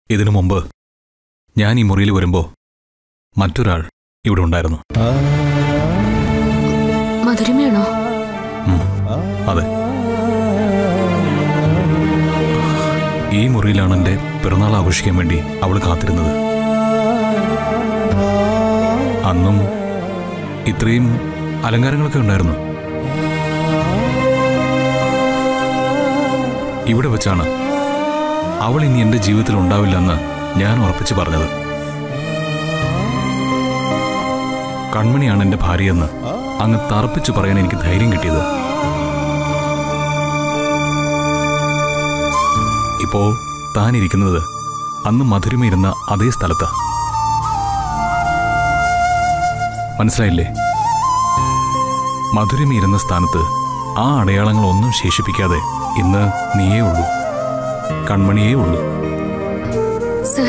ഇതിനു മുമ്പ് ഞാൻ ഈ മുറിയിൽ വരുമ്പോൾ മറ്റൊരാൾ ഇവിടെ ഉണ്ടായിരുന്നു മധുരമയാണോ ഉം, അതെ ഈ മുറിയിലാണ് എൻ്റെ പിറന്നാൾ ആഘോഷിക്കാൻ വേണ്ടി അവൾ കാത്തിരുന്നത് അന്നും ഇത്രയും അലങ്കാരങ്ങളൊക്കെ ഉണ്ടായിരുന്നു ഇവിടെ വെച്ചാണ് അവൾ ഇനി എൻ്റെ ജീവിതത്തിൽ ഉണ്ടാവില്ലെന്ന് ഞാൻ ഉറപ്പിച്ചു പറഞ്ഞത് കൺമണിയാണ് എൻ്റെ ഭാര്യയെന്ന് അങ്ങ് തറപ്പിച്ചു പറയാൻ എനിക്ക് ധൈര്യം കിട്ടിയത് ഇപ്പോ താൻ ഇരിക്കുന്നത് അന്ന് മധുരമയിരുന്ന അതേ സ്ഥലത്ത് മനസ്സിലായില്ലേ മധുരമയിരുന്ന സ്ഥാനത്ത് ആ അടയാളങ്ങളൊന്നും ശേഷിപ്പിക്കാതെ ഇന്ന് നീയേ ഉള്ളൂ കൺമണിയേ ഉള്ളൂ സർ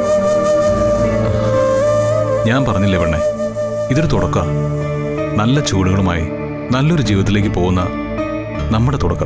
ഞാൻ പറഞ്ഞില്ലേ പെണ്ണെ ഇതൊരു തുടക്ക നല്ല ചൂടുകളുമായി നല്ലൊരു ജീവിതത്തിലേക്ക് പോകുന്ന നമ്മുടെ തുടക്കം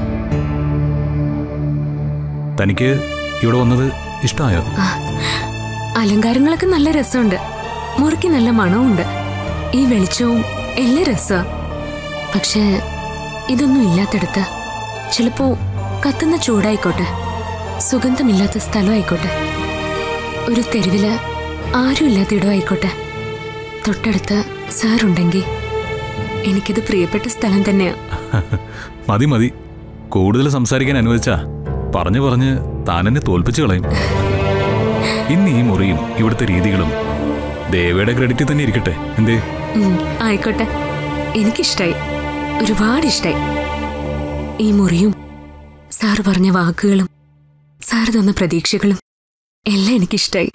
തനിക്ക് ഇവിടെ വന്നത് ഇഷ്ടമായോ അലങ്കാരങ്ങളൊക്കെ നല്ല രസമുണ്ട് മുറിക്ക് നല്ല മണവുമുണ്ട് ഈ വെളിച്ചവും എല്ലാം രസ പക്ഷേ ഇതൊന്നും ഇല്ലാത്തടത്ത് ചിലപ്പോ കത്തുന്ന ചൂടായിക്കോട്ടെ സുഗന്ധമില്ലാത്ത സ്ഥലമായിക്കോട്ടെ ഒരു തെരുവില് ആരും ഇല്ലാത്ത ഇടമായിക്കോട്ടെ തൊട്ടടുത്ത് സാറുണ്ടെങ്കിൽ എനിക്കിത് പ്രിയപ്പെട്ട സ്ഥലം തന്നെയാ മതി മതി കൂടുതൽ സംസാരിക്കാൻ അനുവദിച്ചാ പറഞ്ഞു പറഞ്ഞ് താൻ എന്നെ തോൽപ്പിച്ചു കളയും ഇന്ന് ഈ മുറിയും ഇവിടുത്തെ രീതികളും ദേവയുടെ ക്രെഡിറ്റിൽ തന്നെ ഇരിക്കട്ടെ എന്തേ ഉം, ആയിക്കോട്ടെ എനിക്കിഷ്ടായി ഒരുപാട് ഇഷ്ടായി ഈ മുറിയും സാർ പറഞ്ഞ വാക്കുകളും സാർ തന്ന പ്രതീക്ഷകളും എല്ലാം എനിക്കിഷ്ടായി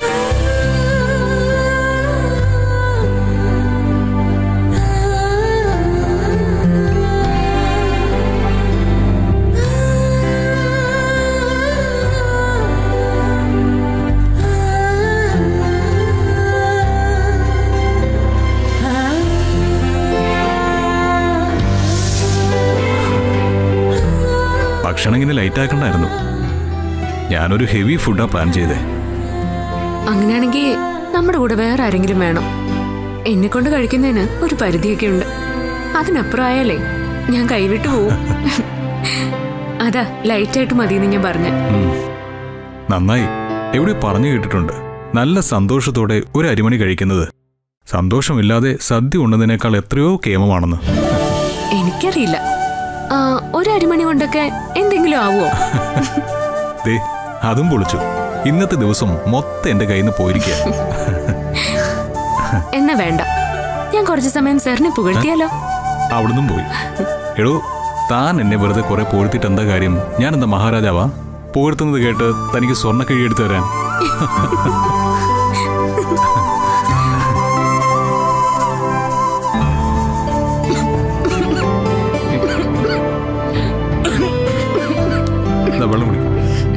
ഭക്ഷണം ഇങ്ങനെ ലൈറ്റ് ആക്കണ്ടായിരുന്നു ഞാനൊരു ഹെവി ഫുഡാ പ്ലാൻ ചെയ്തേ അങ്ങനെയാണെങ്കിൽ നമ്മുടെ കൂടെ വേറെ ആരെങ്കിലും വേണം എന്നെ കൊണ്ട് കഴിക്കുന്നതിന് ഒരു പരിധിയൊക്കെ ഉണ്ട് അതിനപ്പുറം ആയാലേ ഞാൻ കൈവിട്ടു പോവും അതാ ലൈറ്റായിട്ട് മതിയെന്ന് ഞാൻ പറഞ്ഞ ഉം. നന്നായി എവിടെ പറഞ്ഞു കേട്ടിട്ടുണ്ട് നല്ല സന്തോഷത്തോടെ ഒരു അരിമണി കഴിക്കുന്നത് സന്തോഷമില്ലാതെ സദ്യ ഉണ്ണതിനേക്കാൾ എത്രയോ കേമമാണെന്ന് എനിക്കറിയില്ല ആ, ഒരു അരിമണി കൊണ്ടൊക്കെ എന്തെങ്കിലും ആവോ ദേ അതും പൊളിച്ചു ഇന്നത്തെ ദിവസം മൊത്തം എന്റെ കയ്യിൽ നിന്ന് പോയിരിക്കുക എന്നാ വേണ്ട ഞാൻ കുറച്ച് സമയം സാറിനെ പുകഴ്ത്തിയാലോ അവിടുന്നും പോയി എടോ താൻ എന്നെ വെറുതെ കുറെ പോഴ്ത്തിട്ട് എന്താ കാര്യം ഞാൻ എന്താ മഹാരാജാവാ പോഴ്ത്തുന്നത് കേട്ട് തനിക്ക് സ്വർണ്ണക്കിഴി എടുത്തു തരാൻ ദാ വെള്ളം കുടി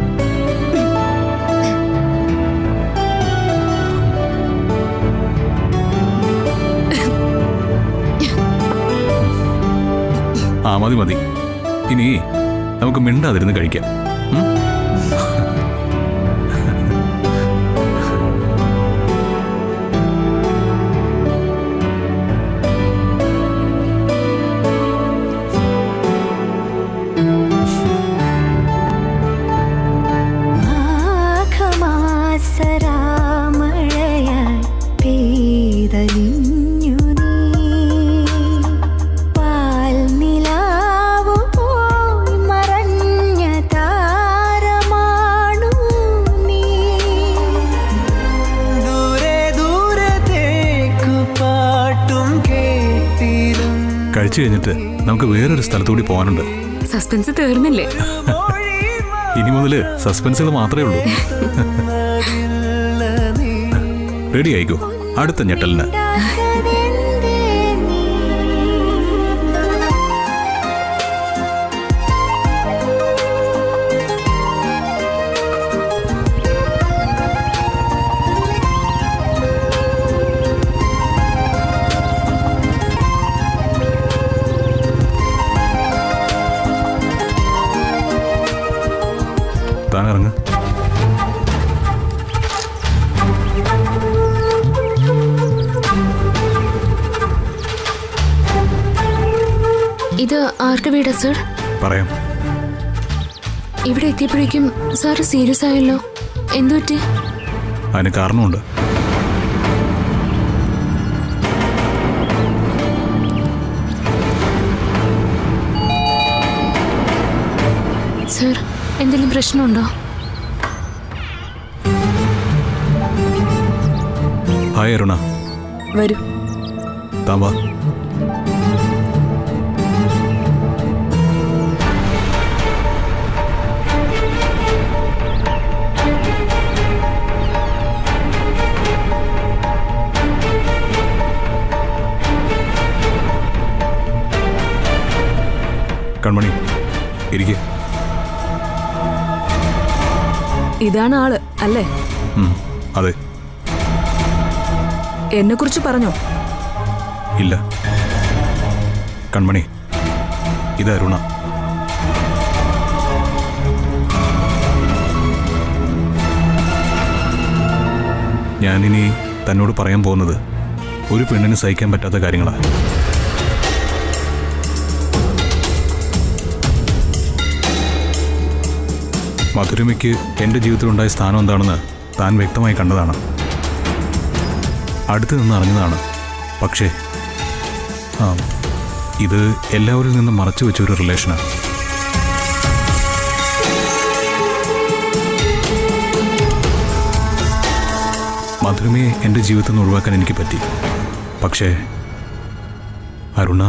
ആ മതി മതി ഇനി നമുക്ക് മിണ്ടാതിരുന്ന് കഴിക്കാം ഉം? മാഘമാസരാമഴയായി പെയ്തലിഞ്ഞു നീ പാൽനിലാവുപോൽ മറഞ്ഞ താരമാണു നീ ദൂരെ ദൂരത്തേക്കു പാട്ടും കേട്ടിരും കഴിച്ചു കഴിഞ്ഞിട്ട് നമുക്ക് വേറൊരു സ്ഥലത്തുകൂടി പോകാനുണ്ട് സസ്പെൻസ് തീർന്നില്ലേ ഇനി മുതല് സസ്പെൻസുകൾ മാത്രമേ ഉള്ളൂ നീ റെഡി ആയിക്കോ അടുത്ത ഞെട്ടലിന് ഉണ്ടാക്കതെന്തേ നീ താൻ ഇറങ്ങ് ഇത് ആരുടെ വീടാ സർ പറയാം ഇവിടെ എത്തിയപ്പോഴേക്കും സാറ് സീരിയസ് ആയല്ലോ എന്തു പറ്റി അതിന് കാരണമുണ്ട് സർ എന്തെങ്കിലും പ്രശ്നമുണ്ടോ ഹായ് അരുണ വരൂ താൻ വാ കൺമണി ഇരിക്കെ ഇതാണ് ആള് അല്ലേ അതെ എന്നെ കുറിച്ച് പറഞ്ഞോ ഇല്ല കൺമണി ഇത് അരുണ ഞാനിനി തന്നോട് പറയാൻ പോകുന്നത് ഒരു പെണ്ണിന് സഹിക്കാൻ പറ്റാത്ത കാര്യങ്ങളാണ് മധുരമയ്ക്ക് എൻ്റെ ജീവിതത്തിലുണ്ടായ സ്ഥാനം എന്താണെന്ന് താൻ വ്യക്തമായി കണ്ടതാണ് അടുത്ത് നിന്ന് അറിഞ്ഞതാണ് പക്ഷേ ആ ഇത് എല്ലാവരിൽ നിന്നും മറച്ചു വെച്ച ഒരു റിലേഷനാണ് മധുരമയെ എൻ്റെ ജീവിതത്തിൽ നിന്ന് ഒഴിവാക്കാൻ എനിക്ക് പറ്റി പക്ഷേ അരുണ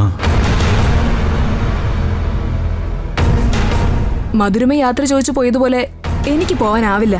മധുരമ യാത്ര ചോദിച്ചു പോയതുപോലെ എനിക്ക് പോവാനാവില്ല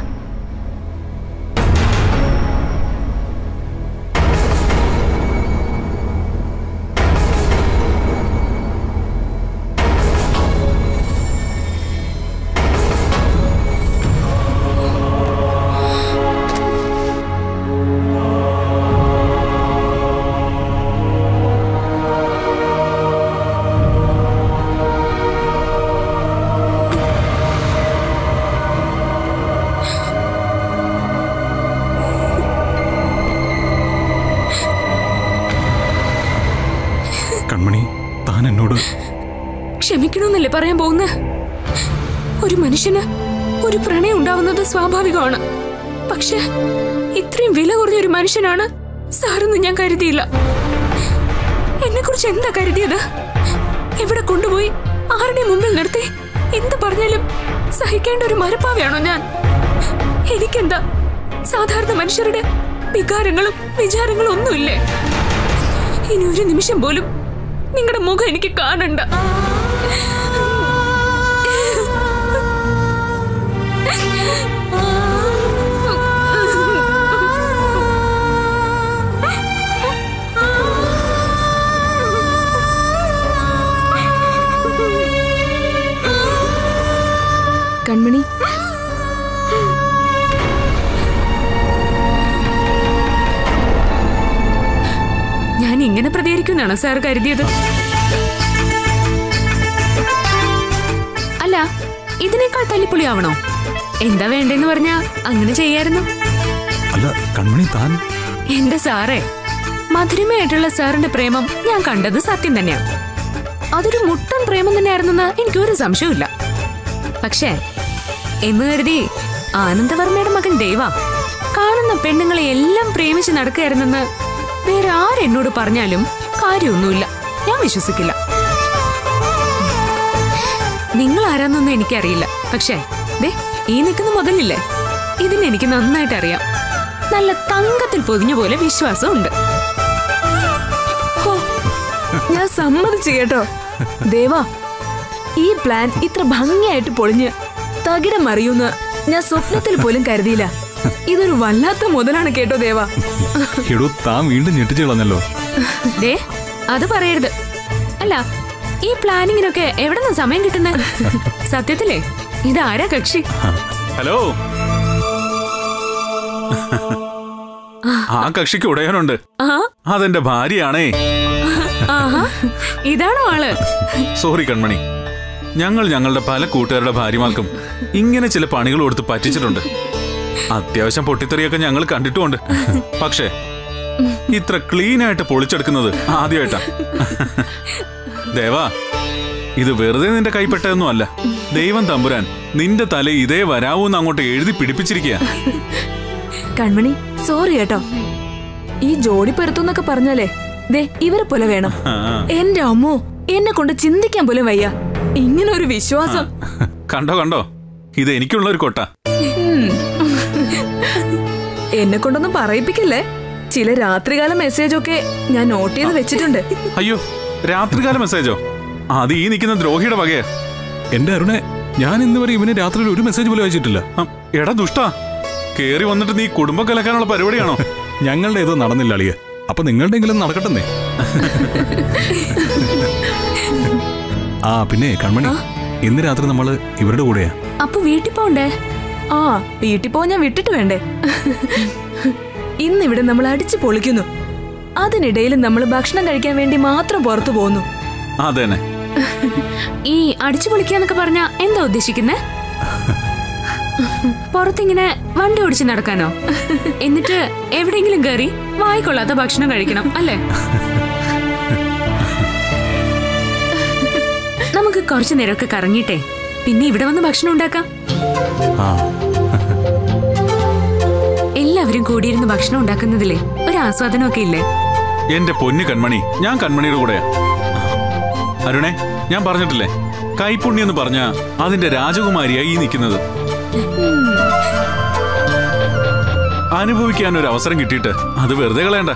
കൺമണി താൻ എന്നോട് ക്ഷമിക്കണമെന്നല്ലേ പറയാൻ പോകുന്നത് ഒരു മനുഷ്യന് ഒരു പ്രണയം ഉണ്ടാവുന്നത് സ്വാഭാവികമാണ് പക്ഷെ ഇത്രയും വില കുറഞ്ഞ ഒരു മനുഷ്യനാണ് സാറെന്ന് ഞാൻ കരുതിയില്ല എന്നെ കുറിച്ച് എന്താ കരുതിയത് എവിടെ കൊണ്ടുപോയി ആരുടെ മുമ്പിൽ നിർത്തി എന്ത് പറഞ്ഞാലും സഹിക്കേണ്ട ഒരു മരപ്പാവയാണോ ഞാൻ എനിക്കെന്താ സാധാരണ മനുഷ്യരുടെ വികാരങ്ങളും വിചാരങ്ങളും ഒന്നുമില്ലേ ഇനി ഒരു നിമിഷം പോലും നിങ്ങളുടെ മുഖം എനിക്ക് കാണണ്ട കൺമണി ഞാൻ ഇങ്ങനെ പ്രതികരിക്കുന്നാണോ സാർ കരുതിയത് അല്ല ഇതിനേക്കാൾ തല്ലിപ്പൊളിയാവണോ എന്താ വേണ്ടെന്ന് പറഞ്ഞാ അങ്ങനെ ചെയ്യായിരുന്നു അല്ല കൺമണി താൻ എന്റെ സാറേ മധുരമയായിട്ടുള്ള സാറിന്റെ പ്രേമം ഞാൻ കണ്ടത് സത്യം തന്നെയാണ് അതൊരു മുട്ടൻ പ്രേമം തന്നെയായിരുന്നെന്ന് എനിക്കൊരു സംശയമില്ല പക്ഷേ എന്ന് കരുതി ആനന്ദവർമ്മയുടെ മകൻ ദേവ കാണുന്ന പെണ്ണുങ്ങളെ എല്ലാം പ്രേമിച്ച് നടക്കുകയായിരുന്നെന്ന് വേറെ ആരെന്നോട് പറഞ്ഞാലും കാര്യമൊന്നുമില്ല ഞാൻ വിശ്വസിക്കില്ല നിങ്ങൾ ആരാന്നൊന്നും എനിക്കറിയില്ല പക്ഷേ ദേ ഈ നിൽക്കുന്ന മുതലില്ലേ ഇതിന് എനിക്ക് നന്നായിട്ട് അറിയാം നല്ല തങ്കത്തിൽ പൊതിഞ്ഞ പോലെ വിശ്വാസമുണ്ട് ഹോ, ഞാൻ സമ്മതിച്ചു കേട്ടോ ദേവാ ഈ പ്ലാൻ ഇത്ര ഭംഗിയായിട്ട് പൊളിഞ്ഞ് തകിടം മറിയൂന്ന് ഞാൻ സ്വപ്നത്തിൽ പോലും കരുതിയില്ല ഇതൊരു വല്ലാത്ത മുതലാണ് കേട്ടോ ദേവാ എടോ താൻ വീണ്ടും ഞെട്ടിച്ചു കളഞ്ഞല്ലോ ദേ അത് പറയരുത് അല്ല ഈ പ്ലാനിങ്ങിനൊക്കെ എവിടെ നിന്ന് സമയം കിട്ടുന്നത് സത്യത്തിലേ ഇതാരാ കക്ഷി ഹലോ ആ കക്ഷിക്ക് ഉടയനുണ്ട് ആ അതെന്റെ ഭാര്യയാണേ ആഹാ ഇതാണോ ആള് സോറി കൺമണി ഞങ്ങൾ ഞങ്ങളുടെ പല കൂട്ടുകാരുടെ ഭാര്യമാർക്കും ഇങ്ങനെ ചില പണികൾ കൊടുത്ത് പറ്റിച്ചിട്ടുണ്ട് അത്യാവശ്യം പൊട്ടിത്തെറിയൊക്കെ ഞങ്ങൾ കണ്ടിട്ടുമുണ്ട് പക്ഷേ ഇത്ര ക്ലീൻ ആയിട്ട് പൊളിച്ചെടുക്കുന്നത് ആദ്യമായിട്ടാ ദേവാ ഇത് വെറുതെ നിന്റെ കൈപ്പെട്ടതൊന്നും അല്ല ദൈവം തമ്പുരാൻ നിന്റെ തല ഇതേ വരാവൂന്ന് അങ്ങോട്ട് എഴുതി പിടിപ്പിച്ചിരിക്കുക കൺമണി സോറി കേട്ടോ ഈ ജോഡി പൊരുത്തന്നൊക്കെ പറഞ്ഞാലേ ദേ ഇവരെ പോലെ വേണം എന്റെ അമ്മോ എന്നെ കൊണ്ട് ചിന്തിക്കാൻ പോലും വയ്യ ഇങ്ങനെ ഒരു വിശ്വാസം കണ്ടോ കണ്ടോ ഇത് എനിക്കുള്ള ഒരു കൊട്ട എന്നെ കൊണ്ടൊന്നും പറയിപ്പിക്കല്ലേ ചില രാത്രികാല മെസ്സേജൊക്കെ ഞാൻ നോട്ട് ചെയ്ത് വെച്ചിട്ടുണ്ട് അയ്യോ രാത്രികാല മെസ്സേജോ അത് ഈ നിൽക്കുന്ന ദ്രോഹിയുടെ വകയാ എന്റെ അരുണെ ഞാൻ ഇന്ന് വരെ ഇവന് രാത്രിയിൽ ഒരു മെസ്സേജ് പോലും അയച്ചിട്ടില്ല ഹം, എടാ ദുഷ്ടാ കേറി വന്നിട്ട് നീ കുടുംബം കലക്കാനുള്ള പരിപാടിയാണോ ഞങ്ങളുടെ ഏതോ നടന്നില്ല അളിയ അപ്പൊ നിങ്ങളുടെയെങ്കിലും നടക്കട്ടെന്നേ ആ പിന്നെ കൺമണി ഇന്ന് രാത്രി നമ്മള് ഇവരുടെ കൂടെയാ അപ്പൊ വീട്ടിൽ പോണ്ടേ ആ വീട്ടിൽ പോവാൻ ഞാൻ വിട്ടിട്ട് വേണ്ടേ ഇന്നിവിടെ നമ്മൾ അടിച്ചു പൊളിക്കുന്നു അതിനിടയിൽ നമ്മൾ ഭക്ഷണം കഴിക്കാൻ വേണ്ടി മാത്രം പുറത്തു പോകുന്നു അതന്നെ ഈ അടിച്ചു പൊളിക്കാന്നൊക്കെ പറഞ്ഞ എന്താ ഉദ്ദേശിക്കുന്നേ പുറത്തിങ്ങനെ വണ്ടി ഓടിച്ച് നടക്കാനോ എന്നിട്ട് എവിടെയെങ്കിലും കയറി വായിക്കൊള്ളാത്ത ഭക്ഷണം കഴിക്കണം അല്ലേ നമുക്ക് കുറച്ചു നേരമൊക്കെ കറങ്ങിയിട്ടെ പിന്നെ ഇവിടെ വന്ന് ഭക്ഷണം ഉണ്ടാക്കാം ആ എല്ലാവരും കൂടിയിരുന്ന് ഭക്ഷണം ഉണ്ടാക്കുന്നതിലെ ഒരു ആസ്വാദനമൊക്കെ ഇല്ലേ എന്റെ പൊന്നു കൺമണി ഞാൻ കൺമണിയുടെ കൂടെയാ അരുണേ ഞാൻ പറഞ്ഞിട്ടില്ലേ കൈപ്പുണ്യം എന്ന് പറഞ്ഞ അതിന്റെ രാജകുമാരിയായി ഈ നിൽക്കുന്നത് അനുഭവിക്കാൻ ഒരു അവസരം കിട്ടിയിട്ട് അത് വെറുതെ കളയണ്ട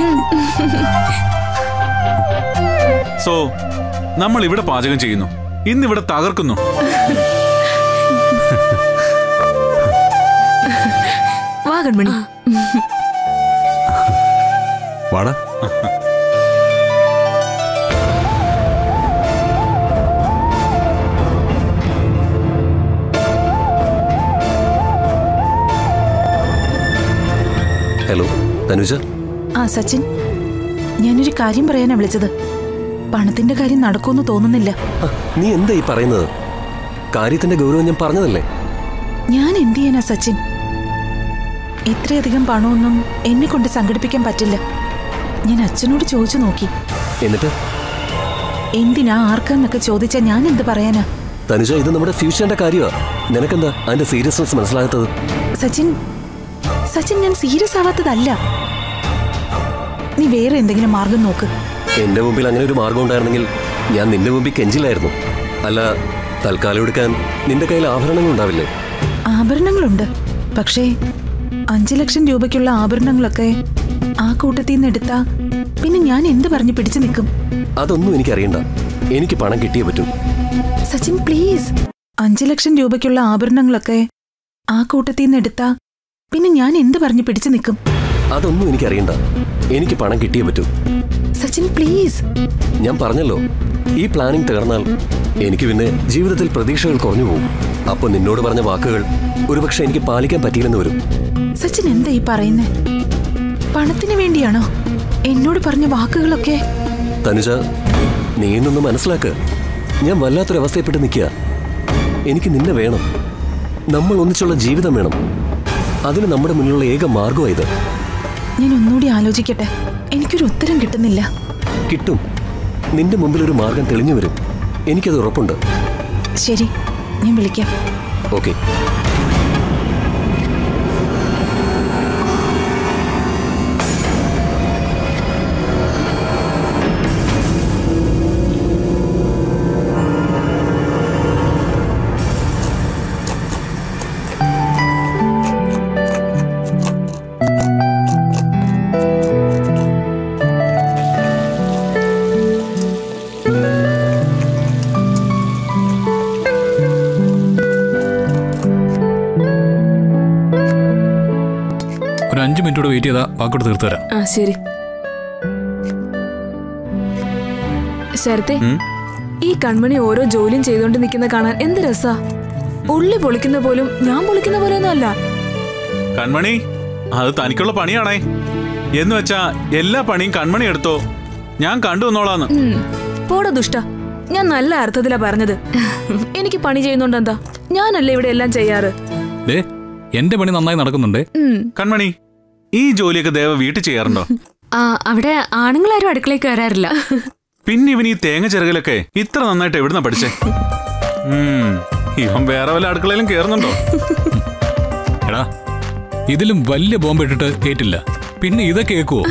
സോ നമ്മൾ ഇവിടെ പാചകം ചെയ്യുന്നു ഇന്നിവിടെ തകർക്കുന്നു വാ കൺമണി വാടാ ഹലോ തനുജ ആ സച്ചിൻ ഞാനൊരു കാര്യം പറയാനാ വിളിച്ചത് പണത്തിന്റെ കാര്യം നടക്കുമെന്ന് തോന്നുന്നില്ല ആ, നീ എന്താ ഈ പറയുന്നത് കാര്യത്തിന്റെ ഗൗരവം ഞാൻ പറഞ്ഞതല്ലേ ഞാൻ എന്ത് ചെയ്യാനാ സച്ചിൻ ഇത്രയധികം പണമൊന്നും എന്നെ കൊണ്ട് സംഘടിപ്പിക്കാൻ പറ്റില്ല ഞാൻ അച്ഛനോട് ചോദിച്ചു നോക്കി എന്നിട്ട് എന്തിനാ ആർക്കാന്നൊക്കെ ചോദിച്ചാ ഞാൻ എന്ത് പറയാനാ തനുജ ഇത് നമ്മുടെ ഫ്യൂച്ചറിന്റെ കാര്യമാ നിനക്കെന്താ അതിന്റെ സീരിയസ്നെസ് മനസ്സിലാകാത്തത് സച്ചിൻ സച്ചിൻ ഞാൻ സീരിയസ് ആവാത്തതല്ല നീ വേറെ എന്തെങ്കിലും മാർഗം നോക്ക് എന്റെ മുമ്പിൽ അങ്ങനെ ഒരു മാർഗം ഉണ്ടായിരുന്നെങ്കിൽ ഞാൻ നിന്റെ മുമ്പിൽ കെഞ്ചിലായിരുന്നു അല്ല തൽക്കാലം എടുക്കാൻ നിന്റെ കയ്യിൽ ആഭരണങ്ങൾ ഉണ്ടാവില്ലേ ആഭരണങ്ങളുണ്ട് പക്ഷേ അഞ്ചു ലക്ഷം രൂപയ്ക്കുള്ള ആഭരണങ്ങളൊക്കെ ആ കൂട്ടത്തിൽ നിന്ന് എടുത്താ പിന്നെ ഞാൻ എന്ത് പറഞ്ഞു പിടിച്ചു നിൽക്കും അതൊന്നും എനിക്കറിയണ്ട എനിക്ക് പണം കിട്ടിയേ പറ്റും സച്ചിൻ പ്ലീസ് അഞ്ചു ലക്ഷം രൂപയ്ക്കുള്ള ആഭരണങ്ങളൊക്കെ ആ കൂട്ടത്തിൽ നിന്ന് എടുത്താ പിന്നെ ഞാൻ എന്ത് പറഞ്ഞു പിടിച്ചു നിൽക്കും അതൊന്നും എനിക്കറിയണ്ട എനിക്ക് പണം കിട്ടിയേ പറ്റൂ സച്ചിൻ പ്ലീസ് ഞാൻ പറഞ്ഞല്ലോ ഈ പ്ലാനിംഗ് തകർന്നാൽ എനിക്ക് പിന്നെ ജീവിതത്തിൽ പ്രതീക്ഷകൾ കുറഞ്ഞു പോകും അപ്പൊ നിന്നോട് പറഞ്ഞ വാക്കുകൾ ഒരുപക്ഷെ എനിക്ക് പാലിക്കാൻ പറ്റിയില്ലെന്ന് വരും സച്ചിൻ എന്താ ഈ പറയുന്നേ പണത്തിന് വേണ്ടിയാണോ എന്നോട് പറഞ്ഞ വാക്കുകളൊക്കെ തനുജ നീ എന്നൊന്ന് മനസ്സിലാക്ക് ഞാൻ വല്ലാത്തൊരവസ്ഥയപ്പെട്ട് നിൽക്കുക എനിക്ക് നിന്നെ വേണം നമ്മൾ ഒന്നിച്ചുള്ള ജീവിതം വേണം അതിന് നമ്മുടെ മുന്നിലുള്ള ഏക മാർഗമാണ് ഇത് ഞാൻ ഒന്നുകൂടി ആലോചിക്കട്ടെ എനിക്കൊരു ഉത്തരം കിട്ടുന്നില്ല കിട്ടും നിന്റെ മുമ്പിൽ ഒരു മാർഗം തെളിഞ്ഞു വരും എനിക്കത് ഉറപ്പുണ്ട് ശരി ഞാൻ വിളിക്കാം ഓക്കെ ഒരു അഞ്ച് മിനിറ്റ് കൂടെ വെയിറ്റ് ചെയ്താ വാക്കോട്ട് തീർത്തു തരാം ആ ശരി ശരത്തെ ഉം? ഈ കൺമണി ഓരോ ജോലിയും ചെയ്തോണ്ട് നിൽക്കുന്ന കാണാൻ എന്ത് രസാ ഉള്ളി പൊളിക്കുന്ന പോലും ഞാൻ പൊളിക്കുന്ന പോലെയൊന്നും അല്ല കൺമണി അത് തനിക്കുള്ള പണിയാണേ എന്ന് വെച്ചാ എല്ലാ പണിയും കൺമണി എടുത്തോ ഞാൻ കണ്ടു വന്നോളാന്ന് ഉം. പോടാ ദുഷ്ട ഞാൻ നല്ല അർത്ഥത്തിലാ പറഞ്ഞത് എനിക്ക് പണി ചെയ്യുന്നോണ്ട് എന്താ ഞാനല്ലേ ഇവിടെ എല്ലാം ചെയ്യാറ് ദേ എന്റെ പണി നന്നായി നടക്കുന്നുണ്ടേ ഉം. കൺമണി ഈ ജോലിയൊക്കെ ദേവ വീട്ടിൽ ചെയ്യാറുണ്ടോ ആ അവിടെ ആണുങ്ങളാരും അടുക്കളയിൽ കയറാറില്ല പിന്നെ ഇവൻ ഈ തേങ്ങ ചിറകലൊക്കെ ഇത്ര നന്നായിട്ട് എവിടുന്ന പഠിച്ചേ ഉം, ഇവൻ വേറെ വല്ല അടുക്കളയിലും കേറുന്നുണ്ടോ എടാ ഇതിലും വലിയ ബോംബ് ഇട്ടിട്ട് ഏറ്റില്ല പിന്നെ ഇതൊക്കെ കേൾക്കുവോ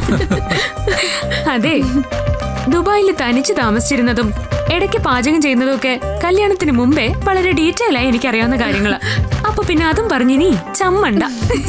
അതെ ദുബായിൽ തനിച്ച് താമസിച്ചിരുന്നതും ഇടയ്ക്ക് പാചകം ചെയ്യുന്നതും ഒക്കെ കല്യാണത്തിന് മുമ്പേ വളരെ ഡീറ്റെയിൽ ആയി എനിക്കറിയാവുന്ന കാര്യങ്ങളാ അപ്പൊ പിന്നെ അതും പറഞ്ഞിനി ചമ്മണ്ട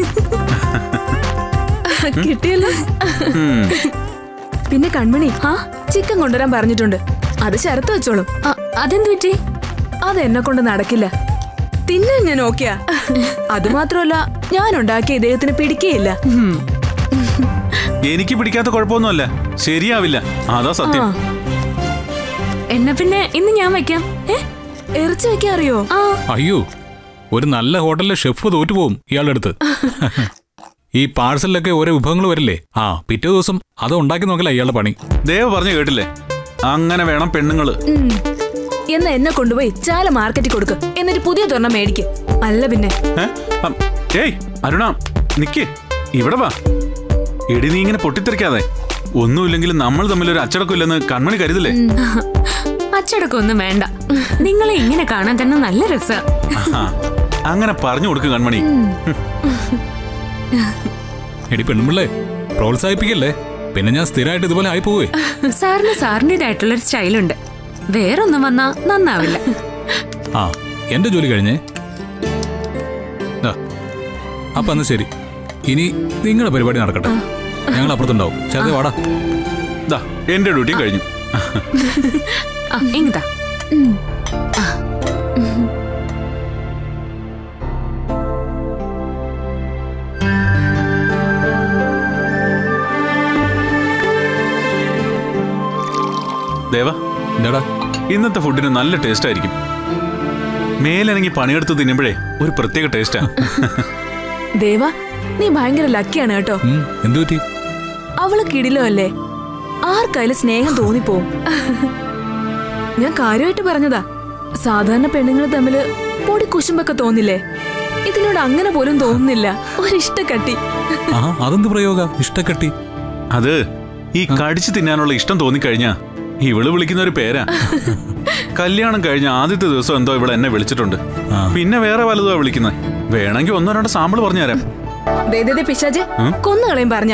കിട്ടിയല്ലോ പിന്നെ കൺമണി ആ ചിക്കൻ കൊണ്ടുവരാൻ പറഞ്ഞിട്ടുണ്ട് അത് ശരത്ത് വെച്ചോളും അ- അതെന്ത് പറ്റി അത് എന്നെ കൊണ്ട് നടക്കില്ല തിന്നാൻ ഞാൻ ഓക്കെയാ അത് മാത്രമല്ല ഞാൻ ഉണ്ടാക്കിയ ഇദ്ദേഹത്തിന് പിടിക്കുകയില്ല എനിക്ക് പിടിക്കാത്ത കുഴപ്പമൊന്നുമല്ല ശരിയാവില്ല അതാ സത്യം എന്നാ പിന്നെ ഇന്ന് ഞാൻ വയ്ക്കാം ഏ ഇറച്ചി വെക്കാൻ അറിയോ ആ അയ്യോ ഒരു നല്ല ഹോട്ടലിലെ ഷെഫ് തോറ്റുപോകും ഇയാളുടെ അടുത്ത് ഈ പാഴ്സലിലൊക്കെ ഓരോ വിഭവങ്ങൾ വരില്ലേ ആ പിറ്റേ ദിവസം അത് ഉണ്ടാക്കി നോക്കല ഇയാളുടെ പണി ദേവ പറഞ്ഞു കേട്ടില്ലേ അങ്ങനെ വേണം പെണ്ണുങ്ങള് ഉം. എന്നാ എന്നെ കൊണ്ടുപോയി ചാല മാർക്കറ്റിൽ കൊടുക്ക് എന്നിട്ട് പുതിയ തുറന്ന മേടിക്ക് അല്ല പിന്നെ ഏ? അം, ഏയ് അരുണ നിക്ക് ഇവിടെ വാ എടി നീ ഇങ്ങനെ പൊട്ടിത്തെറിക്കാതെ ഒന്നുമില്ലെങ്കിലും നമ്മൾ തമ്മിൽ ഒരു അച്ചടക്കമില്ലെന്ന് കൺമണി കരുതില്ലേ അച്ചടക്കമൊന്നും വേണ്ട നിങ്ങളെ ഇങ്ങനെ കാണാൻ തന്നെ നല്ല രസ ആഹാ. അങ്ങനെ പറഞ്ഞു കൊടുക്ക് കൺമണി എടി പെണ്ണുമ്പിള്ളേ പ്രോത്സാഹിപ്പിക്കല്ലേ പിന്നെ ഞാൻ സ്ഥിരമായിട്ട് ഇതുപോലെ ആയി പോവേ സാറിന് സാറിൻ്റെതായിട്ടുള്ളൊരു സ്റ്റൈലുണ്ട് വേറൊന്നും വന്നാ നന്നാവില്ല ആ എന്റെ ജോലി കഴിഞ്ഞേ ദാ, അപ്പൊ അന്ന് ശരി ഇനി നിങ്ങളുടെ പരിപാടി നടക്കട്ടെ ഞങ്ങൾ അപ്പുറത്തുണ്ടാവും ചേർത്ത് വാടാ ദാ എന്റെ ഡ്യൂട്ടിയും കഴിഞ്ഞു ആ ഇങ്ങതാ ദേവ എന്താടാ ഇന്നത്തെ ഫുഡിന് നല്ല ടേസ്റ്റ് ആയിരിക്കും മേലനങ്ങി പണിയെടുത്ത് തിന്നുമ്പോഴേ ഒരു പ്രത്യേക ടേസ്റ്റാ ദേവ നീ ഭയങ്കര ലക്കിയാണ് കേട്ടോ ഉം, എന്തു പറ്റി അവള് കിടിലോ അല്ലേ ആർക്കായാലും സ്നേഹം തോന്നിപ്പോവും ഞാൻ കാര്യമായിട്ട് പറഞ്ഞതാ സാധാരണ പെണ്ണുങ്ങൾ തമ്മില് പൊടി കുശുമ്പൊക്കെ തോന്നില്ലേ ഇതിനോട് അങ്ങനെ പോലും തോന്നുന്നില്ല ഒരിഷ്ടക്കട്ടി ആ അതെന്ത് പ്രയോഗ ഇഷ്ടക്കെട്ടി അത് ഈ കടിച്ചു തിന്നാനുള്ള ഇഷ്ടം തോന്നിക്കഴിഞ്ഞാ ഇവള് വിളിക്കുന്ന ഒരു പേരാ കല്യാണം കഴിഞ്ഞ ആദ്യത്തെ ദിവസം എന്തോ ഇവള് എന്നെ വിളിച്ചിട്ടുണ്ട് ആ. പിന്നെ വേറെ വലുതാ വിളിക്കുന്നത് വേണമെങ്കിൽ ഒന്നോ രണ്ടോ സാമ്പിൾ പറഞ്ഞുതരാം ദേ, ദേ, ദേ, പിശാചേ കൊന്നുകളയും പറഞ്ഞ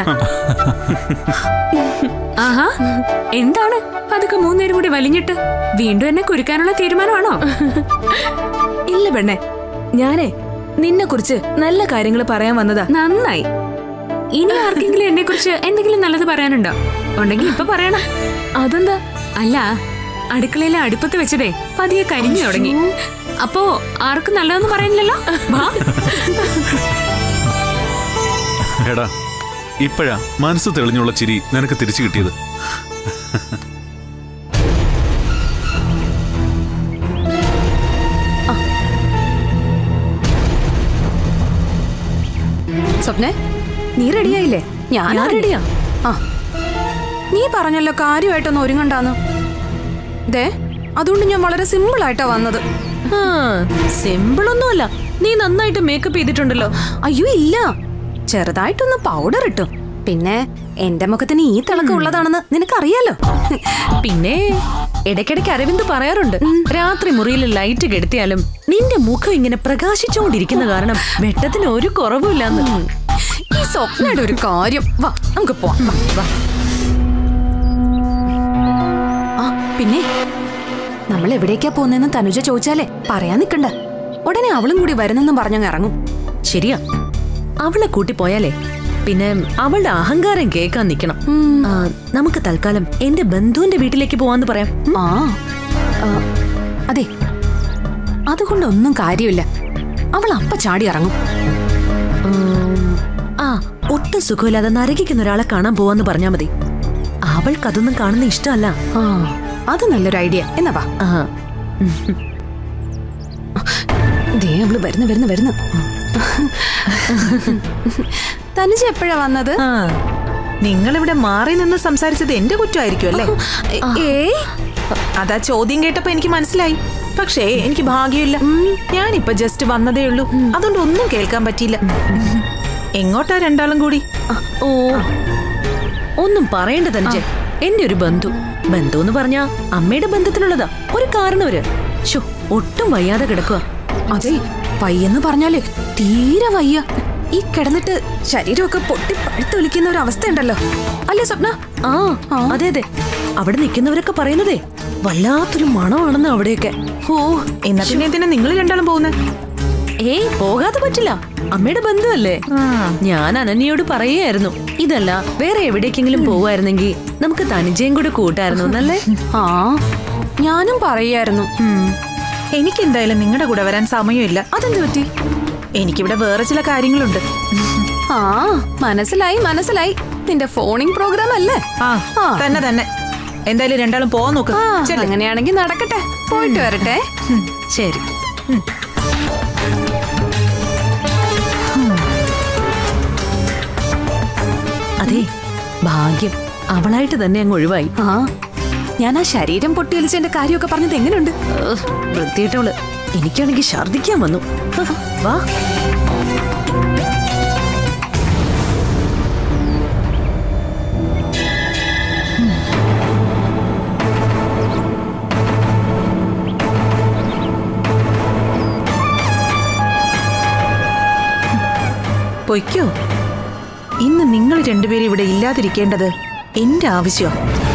ആഹാ എന്താണ് പതുക്കെ മൂന്നേരും കൂടി വലിഞ്ഞിട്ട് വീണ്ടും എന്നെ കുരുക്കാനുള്ള തീരുമാനമാണോ ഇല്ല പെണ്ണെ ഞാനേ നിന്നെ കുറിച്ച് നല്ല കാര്യങ്ങൾ പറയാൻ വന്നതാ നന്നായി ഇനി ആർക്കെങ്കിലും എന്നെ കുറിച്ച് എന്തെങ്കിലും നല്ലത് പറയാനുണ്ടോ ഉണ്ടെങ്കിൽ ഇപ്പൊ പറയണം അതെന്താ അല്ല അടുക്കളയിലെ അടുപ്പത്ത് വെച്ചതേ പതിയെ കരിഞ്ഞു തുടങ്ങി അപ്പോ ആർക്കും നല്ലതൊന്നും പറയാനില്ലല്ലോ വാ എടാ ഇപ്പോഴാ മനസ്സ് തെളിഞ്ഞുള്ള ചിരി നിനക്ക് തിരിച്ചു കിട്ടിയത് സ്വപ്നെ നീ റെഡിയായില്ലേ ഞാൻ റെഡിയാ ആ നീ പറഞ്ഞല്ലോ കാര്യമായിട്ടൊന്ന് ഒരുങ്ങണ്ടാന്ന് ദേ അതുകൊണ്ട് ഞാൻ വളരെ സിമ്പിൾ ആയിട്ടാ വന്നത് സിമ്പിൾ ഒന്നുമല്ല നീ നന്നായിട്ട് മേക്കപ്പ് ചെയ്തിട്ടുണ്ടല്ലോ അയ്യോ ഇല്ല ചെറുതായിട്ടൊന്ന് പൗഡർ ഇട്ടു പിന്നെ എന്റെ മുഖത്തിന് ഈ തിളക്കം ഉള്ളതാണെന്ന് നിനക്കറിയാലോ പിന്നെ ഇടയ്ക്കിടയ്ക്ക് അരവിന്ദ് പറയാറുണ്ട് രാത്രി മുറിയിൽ ലൈറ്റ് കെടുത്തിയാലും നിന്റെ മുഖം ഇങ്ങനെ പ്രകാശിച്ചുകൊണ്ടിരിക്കുന്ന കാരണം വെട്ടത്തിന് ഒരു കുറവുമില്ലാന്ന് ഈ സ്വപ്നയുടെ ഒരു കാര്യം വാ നമുക്ക് പോവാം വാ, വാ. ആ പിന്നെ നമ്മൾ എവിടേക്കാ പോകുന്നതെന്ന് തനുജ ചോദിച്ചാലേ പറയാൻ നിക്കണ്ട ഉടനെ അവളും കൂടി വരുന്നെന്നും പറഞ്ഞങ്ങ് ഇറങ്ങും ശരിയാ അവളെ കൂട്ടി പോയാലേ പിന്നെ അവളുടെ അഹങ്കാരം കേൾക്കാൻ നിക്കണം ആ, നമുക്ക് തൽക്കാലം എന്റെ ബന്ധുവിന്റെ വീട്ടിലേക്ക് പോവാന്ന് പറയാം ആ ആ, അതെ അതുകൊണ്ടൊന്നും കാര്യമില്ല അവൾ അപ്പ ചാടി ഇറങ്ങും ഉം, ആ ഒട്ടും സുഖമില്ലാതെ നരകിക്കുന്ന ഒരാളെ കാണാൻ പോവാന്ന് പറഞ്ഞാ മതി അവൾക്ക് അതൊന്നും കാണുന്ന ഇഷ്ടമല്ല ആ അത് നല്ലൊരു ഐഡിയ എന്നാ വാ ആ ദേ അവള് വരുന്നു വരുന്നു വരുന്നു തനുജ എപ്പോഴാ വന്നത് ആ നിങ്ങളിവിടെ മാറി നിന്ന് സംസാരിച്ചത് എന്റെ കുറ്റമായിരിക്കും അല്ലേ ഏ അതാ ചോദ്യം കേട്ടപ്പോ എനിക്ക് മനസ്സിലായി പക്ഷേ എനിക്ക് ഭാഗ്യമില്ല ഞാനിപ്പൊ ജസ്റ്റ് വന്നതേ ഉള്ളൂ അതുകൊണ്ട് ഒന്നും കേൾക്കാൻ പറ്റിയില്ല എങ്ങോട്ടാ രണ്ടാളും കൂടി ഓ ഒന്നും പറയേണ്ട തനിച്ച് എന്റെ ഒരു ബന്ധു ബന്ധു എന്ന് പറഞ്ഞാ അമ്മയുടെ ബന്ധത്തിലുള്ളതാ ഒരു കാരണവര് ശോ ഒട്ടും വയ്യാതെ കിടക്കുക അതെ വയ്യെന്ന് പറഞ്ഞാലേ തീരെ വയ്യ ഈ കിടന്നിട്ട് ശരീരമൊക്കെ പൊട്ടി പഴുത്തൊലിക്കുന്ന ഒരു അവസ്ഥ ഉണ്ടല്ലോ അല്ലേ സ്വപ്ന ആ അതെ അതെ അവിടെ നിൽക്കുന്നവരൊക്കെ പറയുന്നതേ വല്ലാത്തൊരു മണമാണെന്ന് അവിടെയൊക്കെ ഓ എന്നാ പിന്നെ എന്തിനാ നിങ്ങൾ രണ്ടാളും പോകുന്നത് ഏയ് പോകാതെ പറ്റില്ല അമ്മയുടെ ബന്ധുവല്ലേ ഞാൻ അനന്യയോട് പറയുകയായിരുന്നു ഇതല്ല വേറെ എവിടേക്കെങ്കിലും പോവായിരുന്നെങ്കിൽ നമുക്ക് തനിജയും കൂടെ കൂട്ടായിരുന്നു എന്നല്ലേ ആ ഞാനും പറയായിരുന്നു എനിക്ക് എന്തായാലും നിങ്ങളുടെ കൂടെ വരാൻ സമയമില്ല അതെന്ത് പറ്റി എനിക്കിവിടെ വേറെ ചില കാര്യങ്ങളുണ്ട് ആ മനസ്സിലായി മനസ്സിലായി നിന്റെ ഫോണിംഗ് പ്രോഗ്രാം അല്ലേ ആ തന്നെ തന്നെ എന്തായാലും രണ്ടാളും പോവാൻ നോക്ക് ആ, ചെല്ല്. അങ്ങനെയാണെങ്കിൽ നടക്കട്ടെ പോയിട്ട് വരട്ടെ ശരി അതെ ഭാഗ്യം അവളായിട്ട് തന്നെ അങ്ങ് ഒഴിവായി ആ ഞാൻ ആ ശരീരം പൊട്ടിയൊലിച്ചതിന്റെ കാര്യമൊക്കെ പറഞ്ഞത് എങ്ങനെയുണ്ട് ഏഹ്, വൃത്തിയായിട്ടവള് എനിക്കാണെങ്കിൽ ഛർദിക്കാൻ വന്നു ഹ്, വാ പൊയ്ക്കോ ഇന്ന് നിങ്ങൾ രണ്ടുപേരും ഇവിടെ ഇല്ലാതിരിക്കേണ്ടത് എന്റെ ആവശ്യം